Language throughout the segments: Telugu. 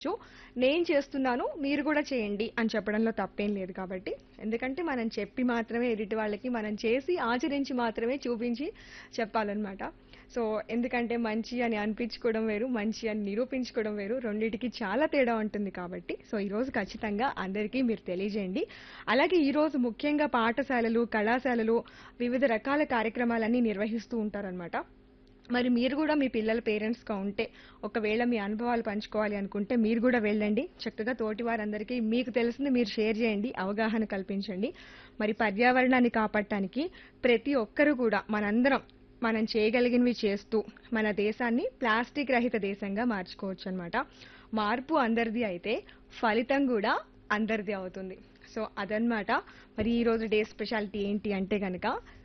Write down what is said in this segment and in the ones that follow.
చు నేను చేస్తున్నాను మీరు కూడా చేయండి అని చెప్పడంలో తప్పేం లేదు కాబట్టి ఎందుకంటే మనం చెప్పి మాత్రమే ఎదుటి వాళ్ళకి మనం చేసి ఆచరించి మాత్రమే చూపించి చెప్పాలన్నమాట సో ఎందుకంటే మంచి అని అనిపించుకోవడం వేరు మంచి అని నిరూపించుకోవడం వేరు రెండింటికి చాలా తేడా ఉంటుంది కాబట్టి సో ఈరోజు ఖచ్చితంగా అందరికీ మీరు తెలియజేయండి అలాగే ఈరోజు ముఖ్యంగా పాఠశాలలు కళాశాలలు వివిధ రకాల కార్యక్రమాలన్నీ నిర్వహిస్తూ ఉంటారనమాట మరి మీరు కూడా మీ పిల్లల పేరెంట్స్గా ఉంటే ఒకవేళ మీ అనుభవాలు పంచుకోవాలి అనుకుంటే మీరు కూడా వెళ్ళండి చక్కగా తోటి వారందరికీ మీకు తెలిసింది మీరు షేర్ చేయండి అవగాహన కల్పించండి మరి పర్యావరణాన్ని కాపాడటానికి ప్రతి ఒక్కరూ కూడా మనందరం మనం చేయగలిగినవి చేస్తూ మన దేశాన్ని ప్లాస్టిక్ రహిత దేశంగా మార్చుకోవచ్చు అనమాట మార్పు అందరిది అయితే ఫలితం కూడా అందరిది అవుతుంది సో అదనమాట మరి ఈరోజు డే స్పెషాలిటీ ఏంటి అంటే కనుక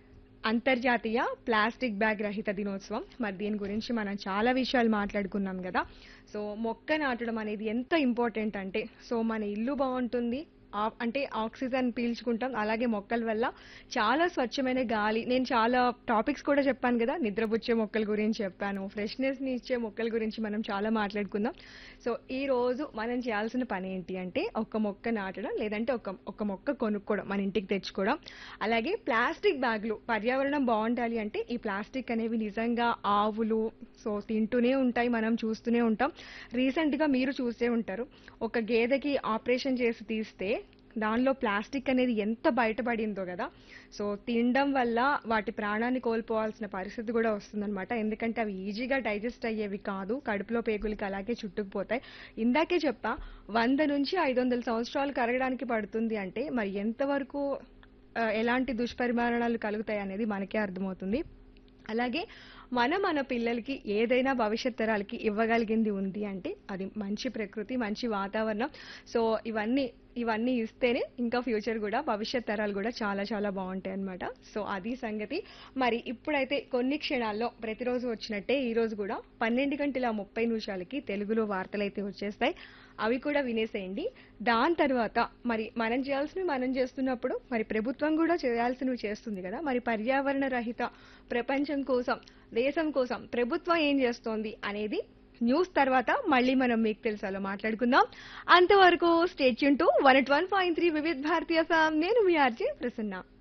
అంతర్జాతీయ ప్లాస్టిక్ బ్యాగ్ రహిత దినోత్సవం మరి దీని గురించి మనం చాలా విషయాలు మాట్లాడుకున్నాం కదా సో మొక్క నాటడం అనేది ఎంత ఇంపార్టెంట్ అంటే సో మన ఇల్లు బాగుంటుంది ఆ- అంటే ఆక్సిజన్ పీల్చుకుంటాం అలాగే మొక్కల వల్ల చాలా స్వచ్ఛమైన గాలి నేను చాలా టాపిక్స్ కూడా చెప్పాను కదా నిద్రపుచ్చే మొక్కల గురించి చెప్పాను ఫ్రెష్నెస్ ని ఇచ్చే మొక్కల గురించి మనం చాలా మాట్లాడుకుందాం సో ఈ రోజు మనం చేయాల్సిన పని ఏంటి అంటే ఒక మొక్క నాటడం లేదంటే ఒక ఒక మొక్క కొనుక్కోవడం మన ఇంటికి తెచ్చుకోవడం అలాగే ప్లాస్టిక్ బ్యాగులు పర్యావరణం బాగుండాలి అంటే ఈ ప్లాస్టిక్ అనేవి నిజంగా ఆవులు సో తింటూనే ఉంటాయి మనం చూస్తూనే ఉంటాం రీసెంట్ గా మీరు చూసే ఉంటారు ఒక గేదెకి ఆపరేషన్ చేసి తీస్తే దానిలో ప్లాస్టిక్ అనేది ఎంత బయటపడిందో కదా సో తినడం వల్ల వాటి ప్రాణాన్ని కోల్పోవాల్సిన పరిస్థితి కూడా వస్తుందన్నమాట ఎందుకంటే అవి ఈజీగా డైజెస్ట్ అయ్యేవి కాదు కడుపులో పేగులకి అలాగే చుట్టుకుపోతాయి ఇందాకే చెప్పా వంద నుంచి ఐదు వందల సంవత్సరాలు కరగడానికి పడుతుంది అంటే మరి ఎంతవరకు ఆ, ఎలాంటి దుష్పరిమాణాలు కలుగుతాయి అనేది మనకే అర్థమవుతుంది అలాగే మనం మన పిల్లలకి ఏదైనా భవిష్యత్ తరాలకి ఇవ్వగలిగింది ఉంది అంటే అది మంచి ప్రకృతి మంచి వాతావరణం సో ఇవన్నీ ఇవన్నీ ఇస్తేనే ఇంకా ఫ్యూచర్ కూడా భవిష్యత్ తరాలు కూడా చాలా చాలా బాగుంటాయి అన్నమాట సో అది సంగతి మరి ఇప్పుడైతే కొన్ని క్షణాల్లో ప్రతిరోజు వచ్చినట్టే ఈ రోజు కూడా పన్నెండు గంటల ముప్పై నిమిషాలకి తెలుగులో వార్తలు అయితే వచ్చేస్తాయి అవి కూడా వినేసేయండి దాని తర్వాత మరి మనం చేయాల్సినవి మనం చేస్తున్నప్పుడు మరి ప్రభుత్వం కూడా చేయాల్సినవి చేస్తుంది కదా మరి పర్యావరణ రహిత ప్రపంచం కోసం దేశం కోసం ప్రభుత్వం ఏం చేస్తోంది అనేది న్యూస్ తర్వాత మళ్ళీ మనం మీకు తెలుసాలో మాట్లాడుకుందాం అంతవరకు state to one one point three వివిధ భారతీయ నేను మీ ఆర్జే ప్రసన్న